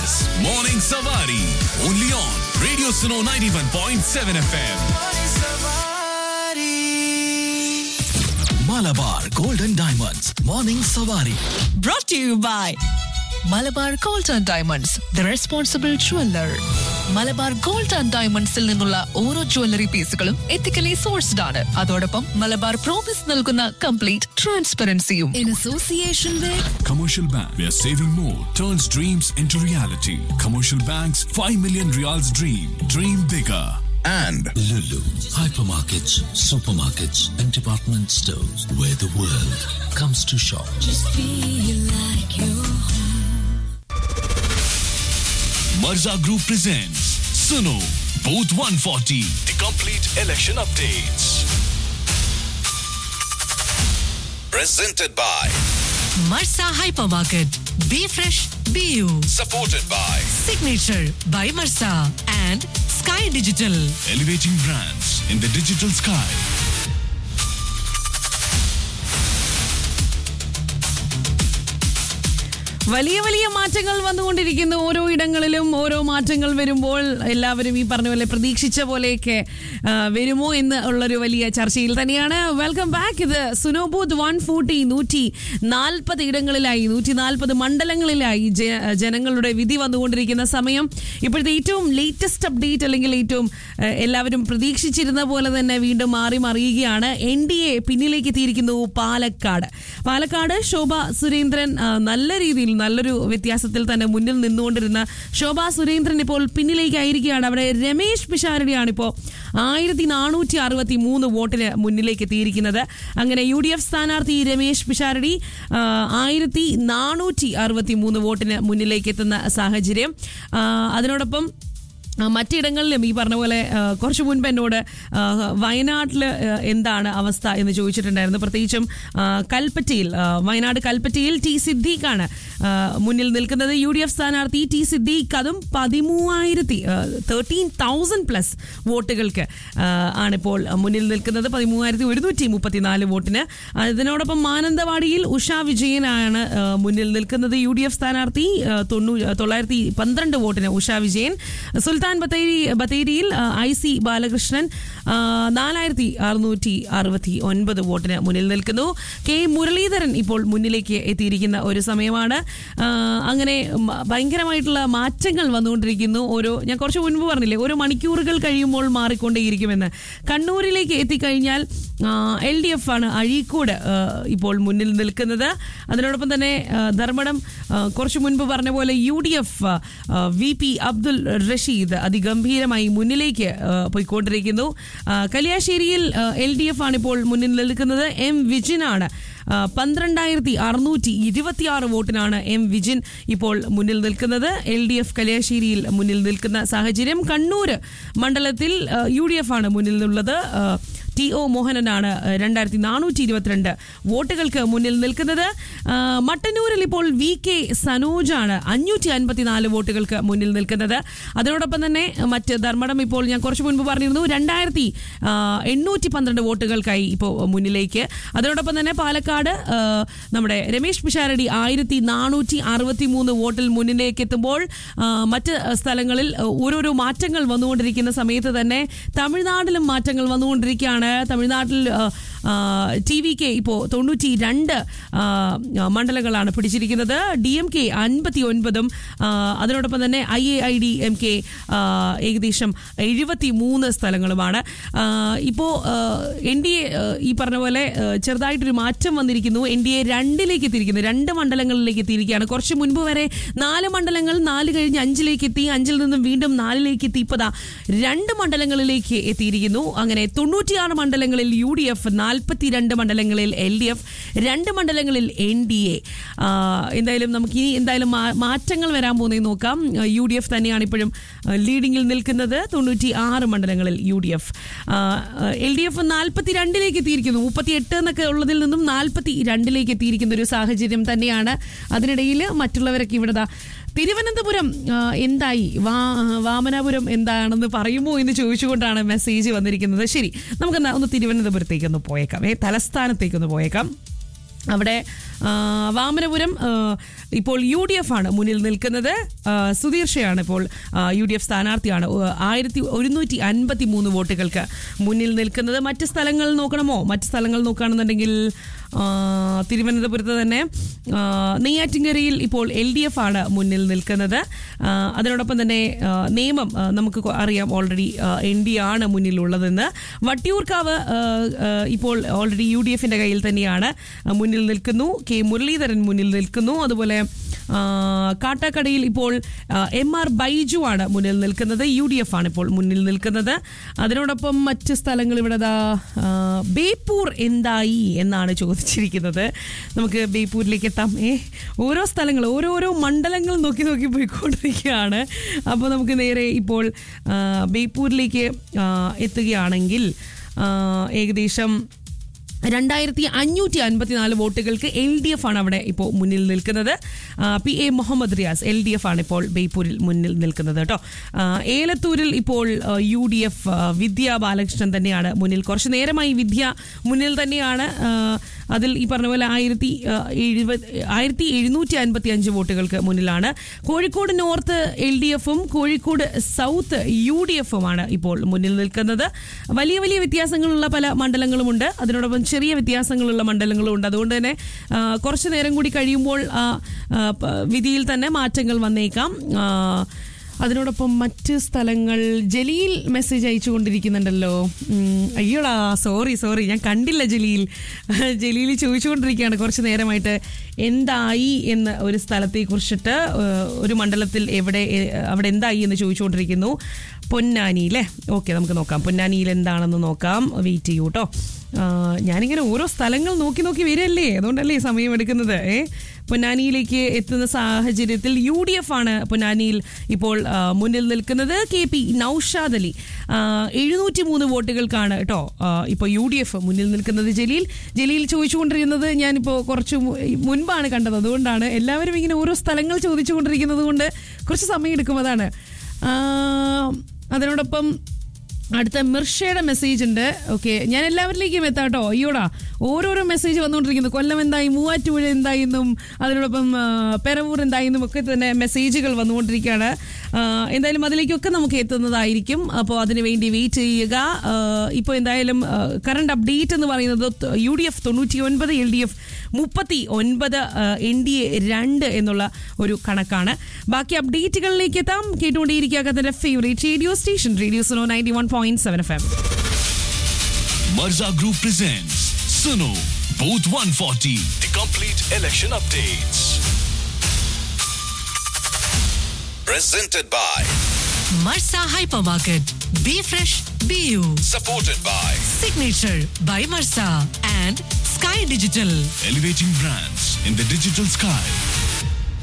is Morning Savari. Only on Radio Suno 91.7 FM. Malabar Golden Diamonds. Morning Savari. brought to you by Malabar gold and diamonds the responsible jeweller Malabar gold and ഡയമണ്ട്സിൽ നിന്നുള്ള ഓരോ jewellery പീസുകളും ethically sourced ആണ് അതോടൊപ്പം Malabar promise നൽകുന്ന complete ട്രാൻസ്പെറൻസിയും in association with Commercial Bank, where saving more turns dreams into reality. Commercial Bank's 5 million reals dream. Dream bigger. and Lulu, hypermarkets, supermarkets, and department stores where the world comes to shop. Marza Group presents Suno Booth 140, the complete election updates. presented by Marza hyper market B fresh B U supported by signature by Marza and sky digital Elevating brands in the digital sky. വലിയ വലിയ മാറ്റങ്ങൾ വന്നുകൊണ്ടിരിക്കുന്നു ഓരോ ഇടങ്ങളിലും ഓരോ മാറ്റങ്ങൾ വരുമ്പോൾ എല്ലാവരും ഈ പറഞ്ഞ പോലെ പ്രതീക്ഷിച്ച പോലെയൊക്കെ ആ, വരുമോ എന്ന് ഉള്ളൊരു വലിയ ചർച്ചയിൽ തന്നെയാണ് വെൽക്കം ബാക്ക് ഇത് സുനോബൂത്ത് വൺ ഫോർട്ടി നൂറ്റി നാൽപ്പത് ഇടങ്ങളിലായി നൂറ്റി നാൽപ്പത് മണ്ഡലങ്ങളിലായി ജ- ജനങ്ങളുടെ വിധി വന്നുകൊണ്ടിരിക്കുന്ന സമയം ഇപ്പോഴത്തെ ഏറ്റവും ലേറ്റസ്റ്റ് അപ്ഡേറ്റ് അല്ലെങ്കിൽ ഏറ്റവും ആ, എല്ലാവരും പ്രതീക്ഷിച്ചിരുന്ന പോലെ തന്നെ വീണ്ടും മാറി മറിയുകയാണ് എൻ ഡി എ പിന്നിലേക്ക് എത്തിയിരിക്കുന്നു പാലക്കാട് പാലക്കാട് ശോഭ സുരേന്ദ്രൻ ആ, നല്ല രീതിയിൽ നല്ലൊരു വ്യത്യാസത്തിൽ തന്നെ മുന്നിൽ നിന്നുകൊണ്ടിരുന്ന ശോഭ സുരേന്ദ്രൻ ഇപ്പോൾ പിന്നിലേക്കായിരിക്കുകയാണ് അവിടെ രമേശ് പിഷാരടിയാണ് ഇപ്പോൾ ആയിരത്തി നാനൂറ്റി അറുപത്തി മൂന്ന് വോട്ടിന് മുന്നിലേക്ക് എത്തിയിരിക്കുന്നത് അങ്ങനെ യു ഡി എഫ് സ്ഥാനാർത്ഥി രമേശ് പിഷാരടി ആ, ആയിരത്തി നാനൂറ്റി അറുപത്തി മൂന്ന് വോട്ടിന് മുന്നിലേക്ക് എത്തുന്ന സാഹചര്യം ആ, അതിനോടൊപ്പം ആ, മറ്റിടങ്ങളിലും ഈ പറഞ്ഞ പോലെ ആ, കുറച്ച് മുൻപ് എന്നോട് വയനാട്ടിൽ എന്താണ് അവസ്ഥ എന്ന് ചോദിച്ചിട്ടുണ്ടായിരുന്നു പ്രത്യേകിച്ചും ആ, കൽപ്പറ്റയിൽ ആ, വയനാട് കൽപ്പറ്റയിൽ ടി സിദ്ദീഖാണ് ആ, മുന്നിൽ നിൽക്കുന്നത് യു ഡി എഫ് സ്ഥാനാർത്ഥി ടി സിദ്ദീഖ് അതും പതിമൂവായിരത്തി തേർട്ടീൻ തൗസൻഡ് പ്ലസ് വോട്ടുകൾക്ക് ആ, ആണിപ്പോൾ മുന്നിൽ നിൽക്കുന്നത് പതിമൂവായിരത്തി ഒരുന്നൂറ്റി മുപ്പത്തിനാല് വോട്ടിന് അതിനോടൊപ്പം മാനന്തവാടിയിൽ ഉഷ വിജയനാണ് ആ, മുന്നിൽ നിൽക്കുന്നത് യു ഡി എഫ് സ്ഥാനാർത്ഥി ആ, തൊണ്ണൂ തൊള്ളായിരത്തി പന്ത്രണ്ട് വോട്ടിന് ഉഷ വിജയൻ സുൽത്താൻ ബത്തേരി ബത്തേരിയിൽ ആ, ഐ സി ബാലകൃഷ്ണൻ ആ, നാലായിരത്തി അറുന്നൂറ്റി അറുപത്തി ഒൻപത് വോട്ടിന് മുന്നിൽ നിൽക്കുന്നു കെ മുരളീധരൻ ഇപ്പോൾ മുന്നിലേക്ക് എത്തിയിരിക്കുന്ന ഒരു സമയമാണ് ആ, അങ്ങനെ മ- ഭയങ്കരമായിട്ടുള്ള മാറ്റങ്ങൾ വന്നുകൊണ്ടിരിക്കുന്നു ഓരോ ഞാൻ കുറച്ച് മുൻപ് പറഞ്ഞില്ലേ ഓരോ മണിക്കൂറുകൾ കഴിയുമ്പോൾ മാറിക്കൊണ്ടേയിരിക്കുമെന്ന് കണ്ണൂരിലേക്ക് എത്തിക്കഴിഞ്ഞാൽ എൽ ഡി എഫ് ആണ് അഴീക്കോട് ആ, ഇപ്പോൾ മുന്നിൽ നിൽക്കുന്നത് അതിനോടൊപ്പം തന്നെ ആ, ധർമ്മടം ആ, കുറച്ച് മുൻപ് പറഞ്ഞ പോലെ U D F V P Abdul Rasheed അതിഗംഭീരമായി മുന്നിലേക്ക് ആ, പോയിക്കൊണ്ടിരിക്കുന്നു ആ, കല്യാശ്ശേരിയിൽ എൽ ഡി എഫ് ആണ് ഇപ്പോൾ മുന്നിൽ നിൽക്കുന്നത് എം വിജിനാണ് ആ, പന്ത്രണ്ടായിരത്തി അറുന്നൂറ്റി ഇരുപത്തിയാറ് വോട്ടിനാണ് എം വിജിൻ ഇപ്പോൾ മുന്നിൽ നിൽക്കുന്നത് എൽ ഡി എഫ് കല്യാശ്ശേരിയിൽ മുന്നിൽ നിൽക്കുന്ന സാഹചര്യം കണ്ണൂർ മണ്ഡലത്തിൽ ആ, യു ഡി എഫ് ആണ് മുന്നിൽ നിന്നുള്ളത് ആ, ടി ഒ മോഹനനാണ് രണ്ടായിരത്തി നാനൂറ്റി ഇരുപത്തിരണ്ട് വോട്ടുകൾക്ക് മുന്നിൽ നിൽക്കുന്നത് ആ, മട്ടന്നൂരിൽ ഇപ്പോൾ വി കെ സനോജാണ് അഞ്ഞൂറ്റി അൻപത്തിനാല് വോട്ടുകൾക്ക് മുന്നിൽ നിൽക്കുന്നത് അതിനോടൊപ്പം തന്നെ മറ്റ് ധർമ്മടം ഇപ്പോൾ ഞാൻ കുറച്ച് മുൻപ് പറഞ്ഞിരുന്നു രണ്ടായിരത്തി എണ്ണൂറ്റി പന്ത്രണ്ട് വോട്ടുകൾക്കായി ഇപ്പോൾ മുന്നിലേക്ക് അതിനോടൊപ്പം തന്നെ പാലക്കാട് ആ, നമ്മുടെ രമേശ് പിഷാരടി ആയിരത്തി നാനൂറ്റി അറുപത്തി മൂന്ന് വോട്ടിൽ മുന്നിലേക്ക് എത്തുമ്പോൾ ആ, മറ്റ് സ്ഥലങ്ങളിൽ ഓരോരോ മാറ്റങ്ങൾ വന്നുകൊണ്ടിരിക്കുന്ന സമയത്ത് തന്നെ തമിഴ്നാട്ടിലും മാറ്റങ്ങൾ വന്നുകൊണ്ടിരിക്കുകയാണ് തമിഴ്നാട്ടിൽ ടി വി കെ ഇപ്പോൾ തൊണ്ണൂറ്റി രണ്ട് ആ, മണ്ഡലങ്ങളാണ് പിടിച്ചിരിക്കുന്നത് ഡി എം കെ അൻപത്തി ഒൻപതും അതിനോടൊപ്പം തന്നെ I A I D M K ഏകദേശം എഴുപത്തി മൂന്ന് സ്ഥലങ്ങളുമാണ് ആ, ഇപ്പോൾ എൻ ഡി എ ഈ പറഞ്ഞ പോലെ ആ, ചെറുതായിട്ടൊരു മാറ്റം വന്നിരിക്കുന്നു എൻ ഡി എ രണ്ടിലേക്ക് എത്തിയിരിക്കുന്നു രണ്ട് മണ്ഡലങ്ങളിലേക്ക് എത്തിയിരിക്കുകയാണ് കുറച്ച് മുൻപ് വരെ നാല് മണ്ഡലങ്ങൾ നാല് കഴിഞ്ഞ് അഞ്ചിലേക്ക് എത്തി അഞ്ചിൽ നിന്നും വീണ്ടും നാലിലേക്ക് എത്തി ഇപ്പതാ രണ്ട് മണ്ഡലങ്ങളിലേക്ക് എത്തിയിരിക്കുന്നു അങ്ങനെ തൊണ്ണൂറ്റിയാറ് മണ്ഡലങ്ങളിൽ യു ഡി എഫ് നാൽപ്പത്തിരണ്ട് മണ്ഡലങ്ങളിൽ എൽ ഡി എഫ് രണ്ട് മണ്ഡലങ്ങളിൽ എൻ ഡി എ എന്തായാലും നമുക്ക് ഇനി എന്തായാലും മാ- മാറ്റങ്ങൾ വരാൻ പോകുന്നത് നോക്കാം യു ഡി എഫ് തന്നെയാണ് ഇപ്പോഴും ലീഡിങ്ങിൽ നിൽക്കുന്നത് തൊണ്ണൂറ്റി ആറ് മണ്ഡലങ്ങളിൽ U D F L D F നാൽപ്പത്തി രണ്ടിലേക്ക് എത്തിയിരിക്കുന്നു മുപ്പത്തി എട്ട് എന്നൊക്കെ ഉള്ളതിൽ നിന്നും നാൽപ്പത്തി രണ്ടിലേക്ക് എത്തിയിരിക്കുന്ന ഒരു സാഹചര്യം തന്നെയാണ് അതിനിടയിൽ മറ്റുള്ളവരൊക്കെ ഇവിടെ ദാ തിരുവനന്തപുരം ആ, എന്തായി വാ വാമനാപുരം എന്താണെന്ന് പറയുമോ എന്ന് ചോദിച്ചുകൊണ്ടാണ് മെസ്സേജ് വന്നിരിക്കുന്നത് ശരി നമുക്കെന്നാ ഒന്ന് തിരുവനന്തപുരത്തേക്കൊന്ന് പോയേക്കാം ഏ തലസ്ഥാനത്തേക്കൊന്ന് പോയേക്കാം അവിടെ ആ, വാമനപുരം ആ, ഇപ്പോൾ യു ഡി എഫ് ആണ് മുന്നിൽ നിൽക്കുന്നത് ആ, സുധീർ ഷയാണ് ഇപ്പോൾ യു ഡി എഫ് സ്ഥാനാർത്ഥിയാണ് ഉ- ആയിരത്തി ഒരുന്നൂറ്റി അൻപത്തി മൂന്ന് വോട്ടുകൾക്ക് മുന്നിൽ നിൽക്കുന്നത് മറ്റ് സ്ഥലങ്ങൾ നോക്കണമോ മറ്റ് സ്ഥലങ്ങൾ നോക്കുകയാണെന്നുണ്ടെങ്കിൽ ആ, തിരുവനന്തപുരത്ത് തന്നെ ആ, നെയ്യാറ്റിൻകരയിൽ ഇപ്പോൾ എൽ ഡി എഫ് ആണ് മുന്നിൽ നിൽക്കുന്നത് ആ, അതിനോടൊപ്പം തന്നെ ആ, നിയമം ആ, നമുക്ക് കൊ- അറിയാം ഓൾറെഡി എൻ ഡി ആണ് മുന്നിലുള്ളതെന്ന് വട്ടിയൂർക്കാവ് ആ, ആ, ഇപ്പോൾ ഓൾറെഡി യു ഡി എഫിന്റെ കയ്യിൽ തന്നെയാണ് ആ, മുന്നിൽ നിൽക്കുന്നു കെ മുരളീധരൻ മുന്നിൽ നിൽക്കുന്നു അതുപോലെ ആ, കാട്ടാക്കടയിൽ ഇപ്പോൾ എം ആർ ബൈജു ആണ് മുന്നിൽ നിൽക്കുന്നത് യു ഡി എഫ് ആണ് ഇപ്പോൾ മുന്നിൽ നിൽക്കുന്നത് അതിനോടൊപ്പം മറ്റ് സ്ഥലങ്ങൾ ഇവിടെ ദാ, ആ, ബേപ്പൂർ എന്തായി എന്നാണ് ചോദിച്ചിരിക്കുന്നത് നമുക്ക് ബേപ്പൂരിലേക്ക് എത്താം ഏ ഓരോ സ്ഥലങ്ങൾ ഓരോരോ മണ്ഡലങ്ങൾ നോക്കി നോക്കി പോയിക്കൊണ്ടിരിക്കുകയാണ് അപ്പോൾ നമുക്ക് നേരെ ഇപ്പോൾ ആ, ബേപ്പൂരിലേക്ക് ആ, എത്തുകയാണെങ്കിൽ ആ, ഏകദേശം രണ്ടായിരത്തി അഞ്ഞൂറ്റി അൻപത്തിനാല് വോട്ടുകൾക്ക് എൽ ഡി എഫ് ആണ് അവിടെ ഇപ്പോൾ മുന്നിൽ നിൽക്കുന്നത് ആ, P A Muhammad Riyas L D F ആണ് ഇപ്പോൾ ബേപ്പൂരിൽ മുന്നിൽ നിൽക്കുന്നത് കേട്ടോ ആ, ഏലത്തൂരിൽ ഇപ്പോൾ ആ, യു ഡി എഫ് ആ, വിദ്യ ബാലകൃഷ്ണൻ തന്നെയാണ് മുന്നിൽ കുറച്ച് നേരമായി വിദ്യ മുന്നിൽ തന്നെയാണ് ആ, അതിൽ ഈ പറഞ്ഞ പോലെ ആയിരത്തി ആ, എഴുപത് ആയിരത്തി എഴുന്നൂറ്റി അൻപത്തി അഞ്ച് വോട്ടുകൾക്ക് മുന്നിലാണ് കോഴിക്കോട് നോർത്ത് എൽ ഡി എഫും കോഴിക്കോട് സൗത്ത് യു ഡി എഫുമാണ് ഇപ്പോൾ മുന്നിൽ നിൽക്കുന്നത് വലിയ വലിയ വ്യത്യാസങ്ങളുള്ള പല മണ്ഡലങ്ങളുമുണ്ട് അതിനോടൊപ്പം ചെറിയ വ്യത്യാസങ്ങളുള്ള മണ്ഡലങ്ങളും ഉണ്ട് അതുകൊണ്ട് തന്നെ ആ, കുറച്ച് നേരം കൂടി കഴിയുമ്പോൾ ആ, ആ, പ- വിധിയിൽ തന്നെ മാറ്റങ്ങൾ വന്നേക്കാം ആ, അതിനോടൊപ്പം മറ്റ് സ്ഥലങ്ങൾ ജലീൽ മെസ്സേജ് അയച്ചുകൊണ്ടിരിക്കുന്നുണ്ടല്ലോ ഉം, അയ്യോടാ സോറി സോറി ഞാൻ കണ്ടില്ല ജലീൽ ജലീൽ ചോദിച്ചുകൊണ്ടിരിക്കുകയാണ് കുറച്ച് നേരമായിട്ട് എന്തായി എന്ന് ഒരു സ്ഥലത്തെ കുറിച്ചിട്ട് ഏഹ്, ഒരു മണ്ഡലത്തിൽ എവിടെ ഏഹ്, അവിടെ എന്തായി എന്ന് ചോദിച്ചുകൊണ്ടിരിക്കുന്നു പൊന്നാനി അല്ലേ ഓക്കെ നമുക്ക് നോക്കാം പൊന്നാനിയിൽ എന്താണെന്ന് നോക്കാം വെയിറ്റ് ചെയ്യൂ കേട്ടോ ആ, ഞാനിങ്ങനെ ഓരോ സ്ഥലങ്ങൾ നോക്കി നോക്കി വരികയല്ലേ അതുകൊണ്ടല്ലേ ഈ സമയം എടുക്കുന്നത് ഏ പൊന്നാനിയിലേക്ക് എത്തുന്ന സാഹചര്യത്തിൽ യു ഡി എഫ് ആണ് പൊന്നാനിയിൽ ഇപ്പോൾ ആ, മുന്നിൽ നിൽക്കുന്നത് കെ പി നൌഷാദ് അലി എഴുന്നൂറ്റി മൂന്ന് വോട്ടുകൾക്കാണ് കേട്ടോ ആ, ഇപ്പോൾ യു ഡി എഫ് മുന്നിൽ നിൽക്കുന്നത് ജലീൽ ജലീൽ ചോദിച്ചുകൊണ്ടിരുന്നത് ഞാനിപ്പോൾ കുറച്ച് മു- മുൻപാണ് കണ്ടത് അതുകൊണ്ടാണ് എല്ലാവരും ഇങ്ങനെ ഓരോ സ്ഥലങ്ങൾ ചോദിച്ചുകൊണ്ടിരിക്കുന്നത് കൊണ്ട് കുറച്ച് സമയം എടുക്കും അതാണ് ആ, അതിനോടൊപ്പം അടുത്ത മിർഷയുടെ മെസ്സേജ് ഉണ്ട് ഓക്കെ ഞാൻ എല്ലാവരിലേക്കും എത്താം കേട്ടോ അയ്യോടാ ഓരോരോ മെസ്സേജ് വന്നുകൊണ്ടിരിക്കുന്നു കൊല്ലം എന്തായി മൂവാറ്റുപുഴ എന്തായി എന്നും അതിനോടൊപ്പം ആ, പെരവൂർ എന്തായി എന്നും ഒക്കെ തന്നെ മെസ്സേജുകൾ വന്നുകൊണ്ടിരിക്കുകയാണ് ആ, എന്തായാലും അതിലേക്കൊക്കെ നമുക്ക് എത്തുന്നതായിരിക്കും അപ്പോൾ അതിന് വേണ്ടി വെയിറ്റ് ചെയ്യുക ആ, ഇപ്പോൾ എന്തായാലും കറണ്ട് അപ്ഡേറ്റ് എന്ന് പറയുന്നത് യു ഡി എഫ് തൊണ്ണൂറ്റി ഒൻപത് എൽ ഡി എഫ് മുപ്പത്തി ഒൻപത് എൻ ഡി എ രണ്ട് എന്നുള്ള ഒരു കണക്കാണ് ബാക്കി അപ്ഡേറ്റുകളിലേക്ക് എത്താം കേട്ടുകൊണ്ടേയിരിക്കുക കത്തിന്റെ favourite radio station radio Sono ninety one point seven F M Marza Group presents Suno Booth 140. The complete election updates. Presented by, Marsa Hypermarket. Be fresh, be you. supported by Signature by Marsa and Sky Digital. Elevating brands in the digital sky.